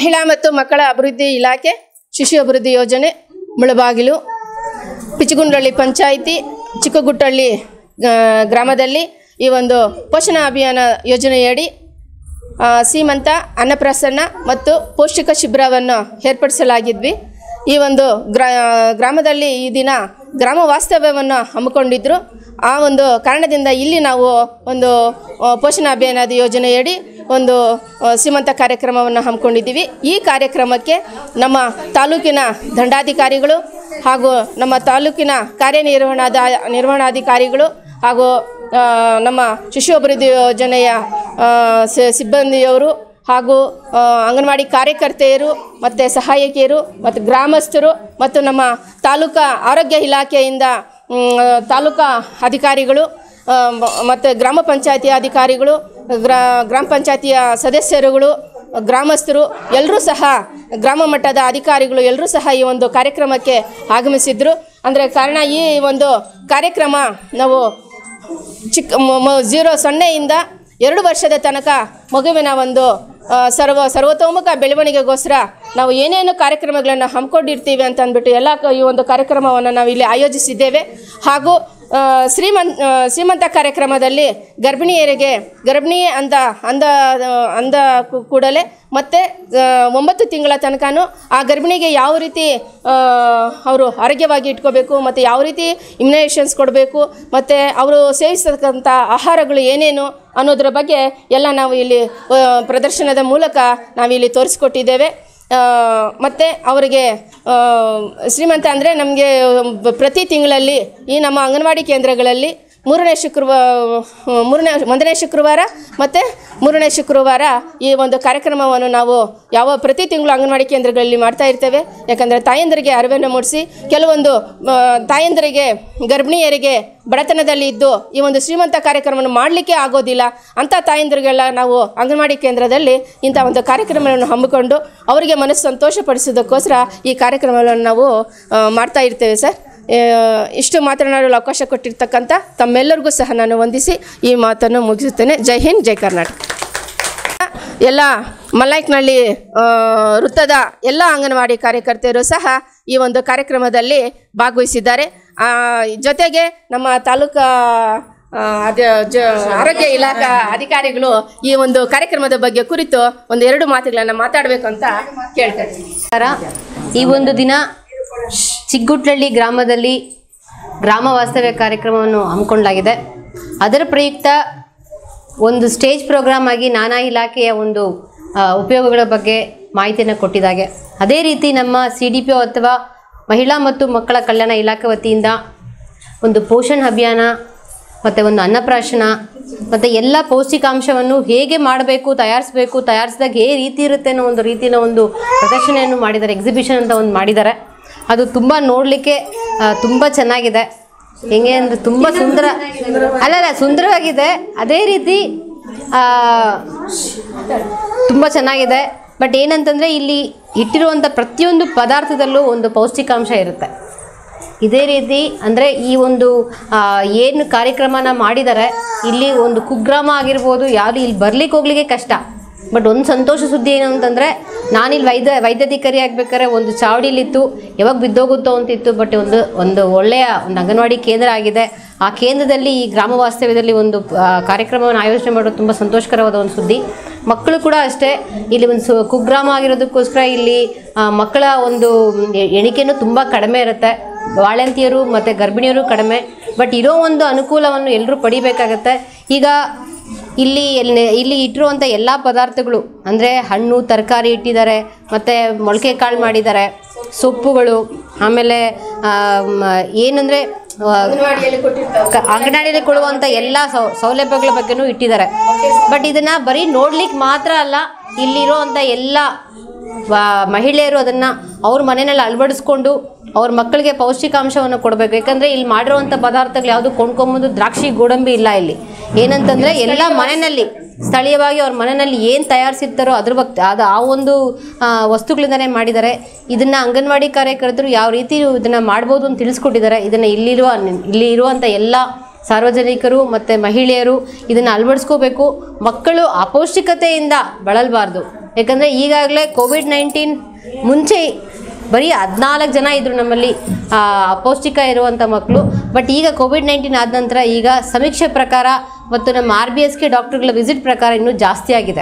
ಮಹಿಳಾ ಮತ್ತು ಮಕ್ಕಳ ಅಭಿವೃದ್ಧಿ ಇಲಾಖೆ ಶಿಶು ಅಭಿವೃದ್ಧಿ ಯೋಜನೆ ಮುಳಬಾಗಿಲು ಪಿಚಗುಂಡಳ್ಳಿ ಪಂಚಾಯಿತಿ ಚಿಕ್ಕಗುಟ್ಟಳ್ಳಿ ಆ, ಗ್ರಾಮದಲ್ಲಿ ಈ ಒಂದು ಪೋಷಣ ಅಭಿಯಾನ ಯೋಜನೆಯಡಿ ಆ, ಸೀಮಂತ ಅನ್ನಪ್ರಸನ್ನ ಮತ್ತು ಪೌಷ್ಟಿಕ ಶಿಬಿರವನ್ನು ಏರ್ಪಡಿಸಲಾಗಿದ್ವಿ ಈ ಒಂದು ಗ್ರಾ ಗ್ರಾಮದಲ್ಲಿ ಈ ದಿನ ಗ್ರಾಮ ವಾಸ್ತವ್ಯವನ್ನು ಹಮ್ಮಿಕೊಂಡಿದ್ರು ಆ ಒಂದು ಕಾರಣದಿಂದ ಇಲ್ಲಿ ನಾವು ಒಂದು ಆ, ಪೋಷಣ ಅಭಿಯಾನದ ಯೋಜನೆಯಡಿ ಒಂದು ಆ, ಸೀಮಂತ ಕಾರ್ಯಕ್ರಮವನ್ನು ಹಮ್ಮಿಕೊಂಡಿದ್ದೀವಿ ಈ ಕಾರ್ಯಕ್ರಮಕ್ಕೆ ನಮ್ಮ ತಾಲೂಕಿನ ದಂಡಾಧಿಕಾರಿಗಳು ಹಾಗೂ ನಮ್ಮ ತಾಲೂಕಿನ ಕಾರ್ಯನಿರ್ವಹಣಾದ ನಿರ್ವಹಣಾಧಿಕಾರಿಗಳು ಹಾಗೂ ಆ, ನಮ್ಮ ಶಿಶು ಅಭಿವೃದ್ಧಿ ಯೋಜನೆಯ ಆ, ಸಿ- ಸಿಬ್ಬಂದಿಯವರು ಹಾಗೂ ಆ, ಅಂಗನವಾಡಿ ಕಾರ್ಯಕರ್ತೆಯರು ಮತ್ತು ಸಹಾಯಕಿಯರು ಮತ್ತು ಗ್ರಾಮಸ್ಥರು ಮತ್ತು ನಮ್ಮ ತಾಲೂಕಾ ಆರೋಗ್ಯ ಇಲಾಖೆಯಿಂದ ಮ್, ತಾಲೂಕಾ ಅಧಿಕಾರಿಗಳು ಆ, ಮ- ಮತ್ತು ಗ್ರಾಮ ಪಂಚಾಯತಿ ಅಧಿಕಾರಿಗಳು ಗ್ರಾ ಗ್ರಾಮ ಪಂಚಾಯತಿಯ ಸದಸ್ಯರುಗಳು ಗ್ರಾಮಸ್ಥರು ಎಲ್ಲರೂ ಸಹ ಗ್ರಾಮ ಮಟ್ಟದ ಅಧಿಕಾರಿಗಳು ಎಲ್ಲರೂ ಸಹ ಈ ಒಂದು ಕಾರ್ಯಕ್ರಮಕ್ಕೆ ಆಗಮಿಸಿದ್ರು ಅಂದರೆ ಕಾರಣ ಈ ಒಂದು ಕಾರ್ಯಕ್ರಮ ನಾವು ಚಿಕ್ಕ ಮ- ಮ- ಝೀರೋ ಸೊನ್ನೆಯಿಂದ ಎರಡು ವರ್ಷದ ತನಕ ಮಗುವಿನ ಒಂದು ಆ, ಸರ್ವ ಸರ್ವತೋಮುಖ ಬೆಳವಣಿಗೆಗೋಸ್ಕರ ನಾವು ಏನೇನು ಕಾರ್ಯಕ್ರಮಗಳನ್ನು ಹಮ್ಮಿಕೊಂಡಿರ್ತೀವಿ ಅಂತ ಅಂದ್ಬಿಟ್ಟು ಎಲ್ಲ ಕ- ಈ ಒಂದು ಕಾರ್ಯಕ್ರಮವನ್ನು ನಾವು ಇಲ್ಲಿ ಆಯೋಜಿಸಿದ್ದೇವೆ ಹಾಗೂ ಆ, ಶ್ರೀಮಂತ ಆ, ಶ್ರೀಮಂತ ಕಾರ್ಯಕ್ರಮದಲ್ಲಿ ಗರ್ಭಿಣಿಯರಿಗೆ ಗರ್ಭಿಣಿ ಅಂದ ಅಂದ ಅಂದ ಕು- ಕೂಡಲೇ ಮತ್ತು ಒಂಬತ್ತು ತಿಂಗಳ ತನಕನೂ ಆ ಗರ್ಭಿಣಿಗೆ ಯಾವ ರೀತಿ ಅವರು ಆರೋಗ್ಯವಾಗಿ ಇಟ್ಕೋಬೇಕು ಮತ್ತು ಯಾವ ರೀತಿ ಇಮ್ಯುನೈಸೇಷನ್ಸ್ ಕೊಡಬೇಕು ಮತ್ತು ಅವರು ಸೇವಿಸತಕ್ಕಂಥ ಆಹಾರಗಳು ಏನೇನು ಅನ್ನೋದ್ರ ಬಗ್ಗೆ ಎಲ್ಲ ನಾವು ಇಲ್ಲಿ ಆ, ಪ್ರದರ್ಶನದ ಮೂಲಕ ನಾವಿಲ್ಲಿ ತೋರಿಸ್ಕೊಟ್ಟಿದ್ದೇವೆ ಮತ್ತು ಅವರಿಗೆ ಆ, ಶ್ರೀಮಂತ ಅಂದರೆ ನಮಗೆ ಪ್ರತಿ ತಿಂಗಳಲ್ಲಿ ಈ ನಮ್ಮ ಅಂಗನವಾಡಿ ಕೇಂದ್ರಗಳಲ್ಲಿ ಮೂರನೇ ಶುಕ್ರವಾರ ಮೂರನೇ ಒಂದನೇ ಶುಕ್ರವಾರ ಮತ್ತು ಮೂರನೇ ಶುಕ್ರವಾರ ಈ ಒಂದು ಕಾರ್ಯಕ್ರಮವನ್ನು ನಾವು ಯಾವ ಪ್ರತಿ ತಿಂಗಳು ಅಂಗನವಾಡಿ ಕೇಂದ್ರಗಳಲ್ಲಿ ಮಾಡ್ತಾ ಇರ್ತೇವೆ ಯಾಕಂದರೆ ತಾಯಂದರಿಗೆ ಅರಿವನ್ನು ಮೂಡಿಸಿ ಕೆಲವೊಂದು ಆ, ತಾಯಂದರಿಗೆ ಗರ್ಭಿಣಿಯರಿಗೆ ಬಡತನದಲ್ಲಿ ಇದ್ದು ಈ ಒಂದು ಶ್ರೀಮಂತ ಕಾರ್ಯಕ್ರಮವನ್ನು ಮಾಡಲಿಕ್ಕೆ ಆಗೋದಿಲ್ಲ ಅಂಥ ತಾಯಂದರಿಗೆಲ್ಲ ನಾವು ಅಂಗನವಾಡಿ ಕೇಂದ್ರದಲ್ಲಿ ಇಂಥ ಒಂದು ಕಾರ್ಯಕ್ರಮವನ್ನು ಹಮ್ಮಿಕೊಂಡು ಅವರಿಗೆ ಮನಸ್ಸು ಸಂತೋಷಪಡಿಸೋದಕ್ಕೋಸ್ಕರ ಈ ಕಾರ್ಯಕ್ರಮವನ್ನು ನಾವು ಆ, ಮಾಡ್ತಾ ಇರ್ತೇವೆ ಸರ್ ಆ, ಇಷ್ಟು ಮಾತನಾಡಲು ಅವಕಾಶ ಕೊಟ್ಟಿರ್ತಕ್ಕಂಥ ತಮ್ಮೆಲ್ಲರಿಗೂ ಸಹ ನಾನು ವಂದಿಸಿ ಈ ಮಾತನ್ನು ಮುಗಿಸುತ್ತೇನೆ ಜೈ ಹಿಂದ್ ಜೈ ಕರ್ನಾಟಕ ಎಲ್ಲ ಮಲ್ಲೈಕ್ನಳ್ಳಿ ಆ, ವೃತ್ತದ ಎಲ್ಲ ಅಂಗನವಾಡಿ ಕಾರ್ಯಕರ್ತೆಯರು ಸಹ ಈ ಒಂದು ಕಾರ್ಯಕ್ರಮದಲ್ಲಿ ಭಾಗವಹಿಸಿದ್ದಾರೆ ಆ, ಜೊತೆಗೆ ನಮ್ಮ ತಾಲೂಕಾ ಆ, ಅದ ಜ ಆರೋಗ್ಯ ಇಲಾಖಾ ಅಧಿಕಾರಿಗಳು ಈ ಒಂದು ಕಾರ್ಯಕ್ರಮದ ಬಗ್ಗೆ ಕುರಿತು ಒಂದು ಎರಡು ಮಾತುಗಳನ್ನು ಮಾತಾಡಬೇಕು ಅಂತ ಕೇಳ್ತಾರೆ ನಮಸ್ಕಾರ ಈ ಒಂದು ದಿನ ಚಿಗ್ಗುಟ್ಲಳ್ಳಿ ಗ್ರಾಮದಲ್ಲಿ ಗ್ರಾಮ ವಾಸ್ತವ್ಯ ಕಾರ್ಯಕ್ರಮವನ್ನು ಹಮ್ಮಿಕೊಳ್ಳಲಾಗಿದೆ ಅದರ ಪ್ರಯುಕ್ತ ಒಂದು ಸ್ಟೇಜ್ ಪ್ರೋಗ್ರಾಮ್ ಆಗಿ ನಾನಾ ಇಲಾಖೆಯ ಒಂದು ಆ, ಉಪಯೋಗಗಳ ಬಗ್ಗೆ ಮಾಹಿತಿಯನ್ನು ಕೊಟ್ಟಿದ್ದಾಗೆ ಅದೇ ರೀತಿ ನಮ್ಮ ಸಿ ಡಿ ಪಿ ಒ ಅಥವಾ ಮಹಿಳಾ ಮತ್ತು ಮಕ್ಕಳ ಕಲ್ಯಾಣ ಇಲಾಖೆ ವತಿಯಿಂದ ಒಂದು ಪೋಷಣ್ ಅಭಿಯಾನ ಮತ್ತು ಒಂದು ಅನ್ನಪ್ರಾಶನ ಮತ್ತು ಎಲ್ಲ ಪೌಷ್ಟಿಕಾಂಶವನ್ನು ಹೇಗೆ ಮಾಡಬೇಕು ತಯಾರಿಸಬೇಕು ತಯಾರಿಸಿದಾಗ ಹೇ ರೀತಿ ಇರುತ್ತೆ ಅನ್ನೋ ಒಂದು ರೀತಿಯ ಒಂದು ಪ್ರದರ್ಶನೆಯನ್ನು ಮಾಡಿದ್ದಾರೆ ಎಕ್ಸಿಬಿಷನ್ ಅಂತ ಒಂದು ಮಾಡಿದ್ದಾರೆ ಅದು ತುಂಬ ನೋಡಲಿಕ್ಕೆ ತುಂಬ ಚೆನ್ನಾಗಿದೆ ಹೆಂಗೆ ಅಂದರೆ ತುಂಬ ಸುಂದರ ಅಲ್ಲಲ್ಲ ಸುಂದರವಾಗಿದೆ ಅದೇ ರೀತಿ ಆ, ತುಂಬ ಚೆನ್ನಾಗಿದೆ ಬಟ್ ಏನಂತಂದರೆ ಇಲ್ಲಿ ಇಟ್ಟಿರುವಂಥ ಪ್ರತಿಯೊಂದು ಪದಾರ್ಥದಲ್ಲೂ ಒಂದು ಪೌಷ್ಟಿಕಾಂಶ ಇರುತ್ತೆ ಇದೇ ರೀತಿ ಅಂದರೆ ಈ ಒಂದು ಆ, ಏನು ಕಾರ್ಯಕ್ರಮನ ಮಾಡಿದ್ದಾರೆ ಇಲ್ಲಿ ಒಂದು ಕುಗ್ರಾಮ ಆಗಿರ್ಬೋದು ಯಾರು ಇಲ್ಲಿ ಬರ್ಲಿಕ್ಕೆ ಹೋಗ್ಲಿಕ್ಕೆ ಕಷ್ಟ ಬಟ್ ಒಂದು ಸಂತೋಷ ಸುದ್ದಿ ಏನು ಅಂತಂದರೆ ನಾನಿಲ್ಲಿ ವೈದ್ಯ ವೈದ್ಯಾಧಿಕಾರಿ ಆಗ್ಬೇಕಾದ್ರೆ ಒಂದು ಚಾವಡಿಲಿತ್ತು ಯಾವಾಗ ಬಿದ್ದೋಗುತ್ತೋ ಅಂತಿತ್ತು ಬಟ್ ಒಂದು ಒಂದು ಒಳ್ಳೆಯ ಒಂದು ಅಂಗನವಾಡಿ ಕೇಂದ್ರ ಆಗಿದೆ ಆ ಕೇಂದ್ರದಲ್ಲಿ ಈ ಗ್ರಾಮ ವಾಸ್ತವ್ಯದಲ್ಲಿ ಒಂದು ಆ, ಕಾರ್ಯಕ್ರಮವನ್ನು ಆಯೋಜನೆ ಮಾಡೋದು ತುಂಬ ಸಂತೋಷಕರವಾದ ಒಂದು ಸುದ್ದಿ ಮಕ್ಕಳು ಕೂಡ ಅಷ್ಟೇ ಇಲ್ಲಿ ಒಂದು ಸು ಕುಗ್ರಾಮ ಆಗಿರೋದಕ್ಕೋಸ್ಕರ ಇಲ್ಲಿ ಆ, ಮಕ್ಕಳ ಒಂದು ಎ- ಎಣಿಕೆನೂ ತುಂಬ ಕಡಿಮೆ ಇರುತ್ತೆ ಬಾಳಂತಿಯರು ಮತ್ತು ಗರ್ಭಿಣಿಯರು ಕಡಿಮೆ ಬಟ್ ಇರೋ ಒಂದು ಅನುಕೂಲವನ್ನು ಎಲ್ಲರೂ ಪಡಿಬೇಕಾಗತ್ತೆ ಈಗ ಇಲ್ಲಿ ಎಲ್ಲಿ ಇಲ್ಲಿ ಇಟ್ಟಿರುವಂಥ ಎಲ್ಲ ಪದಾರ್ಥಗಳು ಅಂದರೆ ಹಣ್ಣು ತರಕಾರಿ ಇಟ್ಟಿದ್ದಾರೆ ಮತ್ತು ಮೊಳಕೆ ಕಾಳು ಮಾಡಿದ್ದಾರೆ ಸೊಪ್ಪುಗಳು ಆಮೇಲೆ ಆ, ಮ- ಏನಂದರೆ ಅಂಗನವಾಡಿಯಲ್ಲಿ ಕೊಟ್ಟಿರ್ತಾರೆ ಕ- ಅಂಗನವಾಡಿಯಲ್ಲಿ ಕೊಡುವಂಥ ಎಲ್ಲ ಸೌ ಸೌಲಭ್ಯಗಳ ಬಗ್ಗೆನೂ ಇಟ್ಟಿದ್ದಾರೆ ಬಟ್ ಇದನ್ನು ಬರೀ ನೋಡ್ಲಿಕ್ಕೆ ಮಾತ್ರ ಅಲ್ಲ ಇಲ್ಲಿರೋವಂಥ ಎಲ್ಲ ವ- ಮಹಿಳೆಯರು ಅದನ್ನು ಅವ್ರ ಮನೆಯಲ್ಲಿ ಅಳವಡಿಸ್ಕೊಂಡು ಅವ್ರ ಮಕ್ಕಳಿಗೆ ಪೌಷ್ಟಿಕಾಂಶವನ್ನು ಕೊಡಬೇಕು ಯಾಕಂದರೆ ಇಲ್ಲಿ ಮಾಡಿರುವಂಥ ಪದಾರ್ಥಗಳು ಯಾವುದು ಕೊಂಡ್ಕೊಂಬಂದು ದ್ರಾಕ್ಷಿ ಗೋಡಂಬಿ ಇಲ್ಲ ಇಲ್ಲಿ ಏನಂತಂದರೆ ಎಲ್ಲ ಮನೆಯಲ್ಲಿ ಸ್ಥಳೀಯವಾಗಿ ಅವ್ರ ಮನೆಯಲ್ಲಿ ಏನು ತಯಾರಿಸಿರ್ತಾರೋ ಅದ್ರ ಬಗ್ಗೆ ಅದು ಆ ಒಂದು ಆ, ವಸ್ತುಗಳಿಂದನೇ ಮಾಡಿದ್ದಾರೆ ಇದನ್ನು ಅಂಗನವಾಡಿ ಕಾರ್ಯಕರ್ತರು ಯಾವ ರೀತಿ ಇದನ್ನು ಮಾಡ್ಬೋದು ಅಂತ ತಿಳಿಸ್ಕೊಟ್ಟಿದ್ದಾರೆ ಇದನ್ನು ಇಲ್ಲಿರುವ ಇಲ್ಲಿ ಇರುವಂಥ ಎಲ್ಲ ಸಾರ್ವಜನಿಕರು ಮತ್ತು ಮಹಿಳೆಯರು ಇದನ್ನು ಅಳವಡಿಸ್ಕೋಬೇಕು ಮಕ್ಕಳು ಅಪೌಷ್ಟಿಕತೆಯಿಂದ ಬಳಲಬಾರ್ದು ಯಾಕಂದರೆ ಈಗಾಗಲೇ ಕೋವಿಡ್ ನೈನ್ಟೀನ್ ಮುಂಚೆ ಬರೀ ಹದಿನಾಲ್ಕು ಜನ ಇದ್ದರು ನಮ್ಮಲ್ಲಿ ಆ, ಅಪೌಷ್ಟಿಕ ಇರುವಂಥ ಮಕ್ಕಳು ಬಟ್ ಈಗ ಕೋವಿಡ್ ನೈನ್ಟೀನ್ ಆದ ನಂತರ ಈಗ ಸಮೀಕ್ಷೆ ಪ್ರಕಾರ ಮತ್ತು ನಮ್ಮ ಆರ್ ಬಿ ಎಸ್ಗೆ ಡಾಕ್ಟರ್ಗಳ ವಿಸಿಟ್ ಪ್ರಕಾರ ಇನ್ನೂ ಜಾಸ್ತಿ ಆಗಿದೆ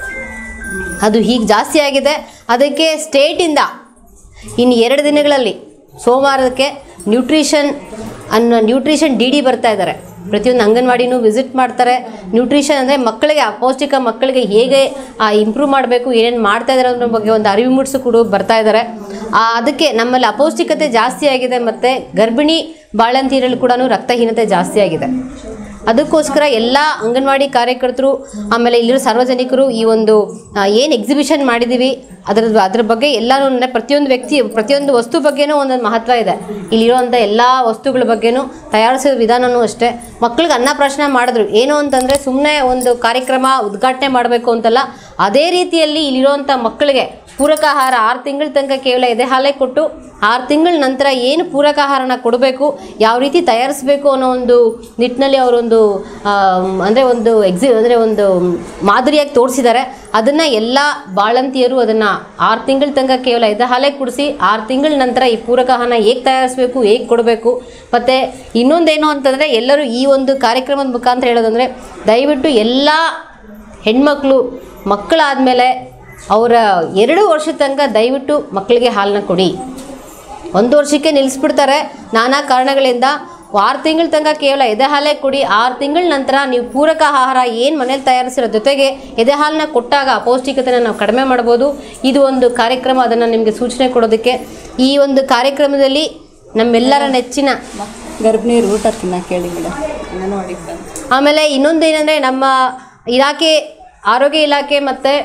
ಅದು ಹೀಗೆ ಜಾಸ್ತಿ ಆಗಿದೆ ಅದಕ್ಕೆ ಸ್ಟೇಟಿಂದ ಇನ್ನು ಎರಡು ದಿನಗಳಲ್ಲಿ ಸೋಮವಾರಕ್ಕೆ ನ್ಯೂಟ್ರಿಷನ್ ಅನ್ನೋ ನ್ಯೂಟ್ರಿಷನ್ ಡಿ ಡಿ ಬರ್ತಾ ಇದ್ದಾರೆ ಪ್ರತಿಯೊಂದು ಅಂಗನವಾಡಿನೂ ವಿಸಿಟ್ ಮಾಡ್ತಾರೆ ನ್ಯೂಟ್ರಿಷನ್ ಅಂದರೆ ಮಕ್ಕಳಿಗೆ ಅಪೌಷ್ಟಿಕ ಮಕ್ಕಳಿಗೆ ಹೇಗೆ ಇಂಪ್ರೂವ್ ಮಾಡಬೇಕು ಏನೇನು ಮಾಡ್ತಾ ಇದ್ದಾರೆ ಅನ್ನೋ ಬಗ್ಗೆ ಒಂದು ಅರಿವು ಮೂಡಿಸು ಕೂಡ ಬರ್ತಾ ಇದ್ದಾರೆ ಆ, ಅದಕ್ಕೆ ನಮ್ಮಲ್ಲಿ ಅಪೌಷ್ಟಿಕತೆ ಜಾಸ್ತಿ ಆಗಿದೆ ಮತ್ತು ಗರ್ಭಿಣಿ ಬಾಳಂತಿಯರಲ್ಲಿ ಕೂಡ ರಕ್ತಹೀನತೆ ಜಾಸ್ತಿ ಆಗಿದೆ ಅದಕ್ಕೋಸ್ಕರ ಎಲ್ಲ ಅಂಗನವಾಡಿ ಕಾರ್ಯಕರ್ತರು ಆಮೇಲೆ ಇಲ್ಲಿರೋ ಸಾರ್ವಜನಿಕರು ಈ ಒಂದು ಏನು ಎಕ್ಸಿಬಿಷನ್ ಮಾಡಿದ್ದೀವಿ ಅದರ ಅದ್ರ ಬಗ್ಗೆ ಎಲ್ಲನೂ ನೆ- ಪ್ರತಿಯೊಂದು ವ್ಯಕ್ತಿ ಪ್ರತಿಯೊಂದು ವಸ್ತು ಬಗ್ಗೆನೂ ಒಂದೊಂದು ಮಹತ್ವ ಇದೆ ಇಲ್ಲಿರುವಂಥ ಎಲ್ಲ ವಸ್ತುಗಳ ಬಗ್ಗೆನೂ ತಯಾರಿಸೋ ವಿಧಾನನೂ ಅಷ್ಟೇ ಮಕ್ಳಿಗೆ ಅನ್ನಪ್ರಾಶನ ಮಾಡಿದ್ರು ಏನು ಅಂತಂದರೆ ಸುಮ್ಮನೆ ಒಂದು ಕಾರ್ಯಕ್ರಮ ಉದ್ಘಾಟನೆ ಮಾಡಬೇಕು ಅಂತಲ್ಲ ಅದೇ ರೀತಿಯಲ್ಲಿ ಇಲ್ಲಿರುವಂಥ ಮಕ್ಕಳಿಗೆ ಪೂರಕ ಆಹಾರ ಆರು ತಿಂಗಳ ತನಕ ಕೇವಲ ಎದೆ ಹಾಲೇ ಕೊಟ್ಟು ಆರು ತಿಂಗಳ ನಂತರ ಏನು ಪೂರಕ ಆಹಾರನ ಕೊಡಬೇಕು ಯಾವ ರೀತಿ ತಯಾರಿಸಬೇಕು ಅನ್ನೋ ಒಂದು ನಿಟ್ಟಿನಲ್ಲಿ ಅವರೊಂದು ಅಂದರೆ ಒಂದು ಎಕ್ಸಿ ಅಂದರೆ ಒಂದು ಮಾದರಿಯಾಗಿ ತೋರಿಸಿದ್ದಾರೆ ಅದನ್ನು ಎಲ್ಲ ಬಾಳಂತಿಯರು ಅದನ್ನು ಆರು ತಿಂಗಳ ತನಕ ಕೇವಲ ಎದೆ ಹಾಲೇ ಕುಡಿಸಿ ಆರು ತಿಂಗಳ ನಂತರ ಈ ಪೂರಕ ಆಹಾರನ ಹೇಗೆ ತಯಾರಿಸಬೇಕು ಹೇಗೆ ಕೊಡಬೇಕು ಮತ್ತು ಇನ್ನೊಂದೇನು ಅಂತಂದರೆ ಎಲ್ಲರೂ ಈ ಒಂದು ಕಾರ್ಯಕ್ರಮದ ಮುಖಾಂತರ ಹೇಳೋದಂದರೆ ದಯವಿಟ್ಟು ಎಲ್ಲ ಹೆಣ್ಮಕ್ಳು ಮಕ್ಕಳಾದಮೇಲೆ ಅವರ ಎರಡು ವರ್ಷದ ತನಕ ದಯವಿಟ್ಟು ಮಕ್ಕಳಿಗೆ ಹಾಲನ್ನ ಕೊಡಿ ಒಂದು ವರ್ಷಕ್ಕೆ ನಿಲ್ಲಿಸ್ಬಿಡ್ತಾರೆ ನಾನಾ ಕಾರಣಗಳಿಂದ ಆರು ತಿಂಗಳ ತನಕ ಕೇವಲ ಎದೆ ಹಾಲೇ ಕೊಡಿ ಆರು ತಿಂಗಳ ನಂತರ ನೀವು ಪೂರಕ ಆಹಾರ ಏನು ಮನೇಲಿ ತಯಾರಿಸಿರೋ ಜೊತೆಗೆ ಎದೆ ಹಾಲನ್ನ ಕೊಟ್ಟಾಗ ಅಪೌಷ್ಟಿಕತೆನ ನಾವು ಕಡಿಮೆ ಮಾಡ್ಬೋದು ಇದು ಒಂದು ಕಾರ್ಯಕ್ರಮ ಅದನ್ನು ನಿಮಗೆ ಸೂಚನೆ ಕೊಡೋದಕ್ಕೆ ಈ ಒಂದು ಕಾರ್ಯಕ್ರಮದಲ್ಲಿ ನಮ್ಮೆಲ್ಲರ ನೆಚ್ಚಿನ ಗರ್ಭಿಣಿಯರು ಊಟ ತಿನ್ನಕ್ಕೆ ಹೇಳಿ ಮೇಡಮ್ ಅಂಗನವಾಡಿಗೆ ಬಂದು ಆಮೇಲೆ ಇನ್ನೊಂದು ಏನಂದರೆ ನಮ್ಮ ಇಲಾಖೆ ಆರೋಗ್ಯ ಇಲಾಖೆ ಮತ್ತು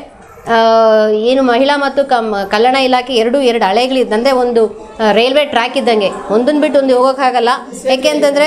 ಏನು ಮಹಿಳಾ ಮತ್ತು ಕಮ್ ಕಲ್ಯಾಣ ಇಲಾಖೆ ಎರಡು ಎರಡು ಹಳೆಗಳಿದ್ದು ಅಂದರೆ ಒಂದು ಆ, ರೈಲ್ವೆ ಟ್ರ್ಯಾಕ್ ಇದ್ದಂಗೆ ಒಂದನ್ನು ಬಿಟ್ಟು ಒಂದು ಹೋಗೋಕ್ಕಾಗಲ್ಲ ಯಾಕೆ ಅಂತಂದರೆ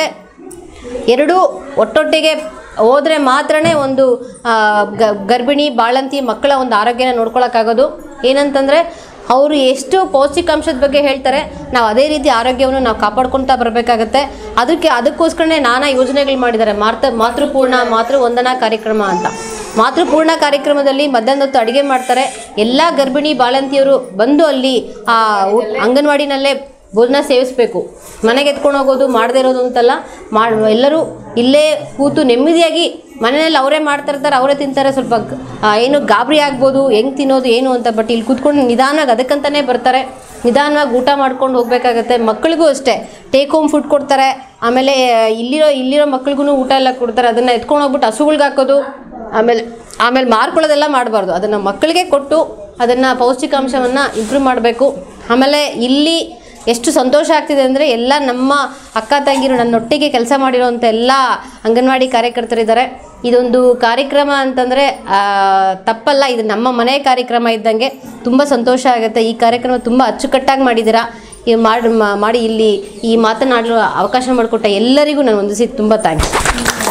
ಎರಡೂ ಒಟ್ಟೊಟ್ಟಿಗೆ ಹೋದರೆ ಮಾತ್ರನೇ ಒಂದು ಆ, ಗ- ಗರ್ಭಿಣಿ ಬಾಳಂತಿ ಮಕ್ಕಳ ಒಂದು ಆರೋಗ್ಯನ ನೋಡ್ಕೊಳಕ್ಕಾಗೋದು ಏನಂತಂದರೆ ಅವರು ಎಷ್ಟು ಪೌಷ್ಟಿಕಾಂಶದ ಬಗ್ಗೆ ಹೇಳ್ತಾರೆ ನಾವು ಅದೇ ರೀತಿ ಆರೋಗ್ಯವನ್ನು ನಾವು ಕಾಪಾಡ್ಕೊಳ್ತಾ ಬರಬೇಕಾಗತ್ತೆ ಅದಕ್ಕೆ ಅದಕ್ಕೋಸ್ಕರನೇ ನಾನಾ ಯೋಜನೆಗಳು ಮಾಡಿದ್ದಾರೆ ಮಾತೃ ಮಾತೃಪೂರ್ಣ ಮಾತೃ ವಂದನಾ ಕಾರ್ಯಕ್ರಮ ಅಂತ ಮಾತೃಪೂರ್ಣ ಕಾರ್ಯಕ್ರಮದಲ್ಲಿ ಮಧ್ಯಾಹ್ನ ಹೊತ್ತು ಅಡುಗೆ ಮಾಡ್ತಾರೆ ಎಲ್ಲ ಗರ್ಭಿಣಿ ಬಾಳಂತಿಯರು ಬಂದು ಅಲ್ಲಿ ಆ ಊ- ಅಂಗನವಾಡಿನಲ್ಲೇ ಭೋಜನ ಸೇವಿಸಬೇಕು ಮನೆಗೆ ಎತ್ಕೊಂಡು ಹೋಗೋದು ಮಾಡದೇ ಇರೋದು ಅಂತಲ್ಲ ಮಾಡಿ ಎಲ್ಲರೂ ಇಲ್ಲೇ ಕೂತು ನೆಮ್ಮದಿಯಾಗಿ ಮನೆಯಲ್ಲಿ ಅವರೇ ಮಾಡ್ತಾ ಇರ್ತಾರೆ ಅವರೇ ತಿಂತಾರೆ ಸ್ವಲ್ಪ ಗ- ಆ, ಏನು ಗಾಬರಿ ಆಗ್ಬೋದು ಹೆಂಗೆ ತಿನ್ನೋದು ಏನು ಅಂತ ಬಟ್ ಇಲ್ಲಿ ಕೂತ್ಕೊಂಡು ನಿಧಾನವಾಗಿ ಅದಕ್ಕಂತಲೇ ಬರ್ತಾರೆ ನಿಧಾನವಾಗಿ ಊಟ ಮಾಡ್ಕೊಂಡು ಹೋಗ್ಬೇಕಾಗತ್ತೆ ಮಕ್ಕಳಿಗೂ ಅಷ್ಟೇ ಟೇಕ್ ಹೋಮ್ ಫುಡ್ ಕೊಡ್ತಾರೆ ಆಮೇಲೆ ಇಲ್ಲಿರೋ ಇಲ್ಲಿರೋ ಮಕ್ಳಿಗೂ ಊಟ ಎಲ್ಲ ಕೊಡ್ತಾರೆ ಅದನ್ನು ಎತ್ಕೊಂಡು ಹೋಗ್ಬಿಟ್ಟು ಹಸುಗಳ್ಗೆ ಹಾಕೋದು ಆಮೇಲೆ ಆಮೇಲೆ ಮಾರ್ಕೊಳ್ಳೋದೆಲ್ಲ ಮಾಡಬಾರ್ದು ಅದನ್ನು ಮಕ್ಕಳಿಗೆ ಕೊಟ್ಟು ಅದನ್ನು ಪೌಷ್ಟಿಕಾಂಶವನ್ನು ಇಂಪ್ರೂವ್ ಮಾಡಬೇಕು ಆಮೇಲೆ ಇಲ್ಲಿ ಎಷ್ಟು ಸಂತೋಷ ಆಗ್ತಿದೆ ಅಂದರೆ ಎಲ್ಲ ನಮ್ಮ ಅಕ್ಕ ತಂಗಿರು ನನ್ನೊಟ್ಟಿಗೆ ಕೆಲಸ ಮಾಡಿರೋಂಥ ಎಲ್ಲ ಅಂಗನವಾಡಿ ಕಾರ್ಯಕರ್ತರಿದ್ದಾರೆ ಇದೊಂದು ಕಾರ್ಯಕ್ರಮ ಅಂತಂದರೆ ತಪ್ಪಲ್ಲ ಇದು ನಮ್ಮ ಮನೆ ಕಾರ್ಯಕ್ರಮ ಇದ್ದಂಗೆ ತುಂಬ ಸಂತೋಷ ಆಗುತ್ತೆ ಈ ಕಾರ್ಯಕ್ರಮ ತುಂಬ ಅಚ್ಚುಕಟ್ಟಾಗಿ ಮಾಡಿದ್ದೀರಾ ಈ ಮಾಡಿ ಮಾಡಿ ಇಲ್ಲಿ ಈ ಮಾತನಾಡಲು ಅವಕಾಶ ಮಾಡಿಕೊಟ್ಟ ಎಲ್ಲರಿಗೂ ನಾನು ವಂದಿಸಿ ತುಂಬ ಥ್ಯಾಂಕ್ಸ್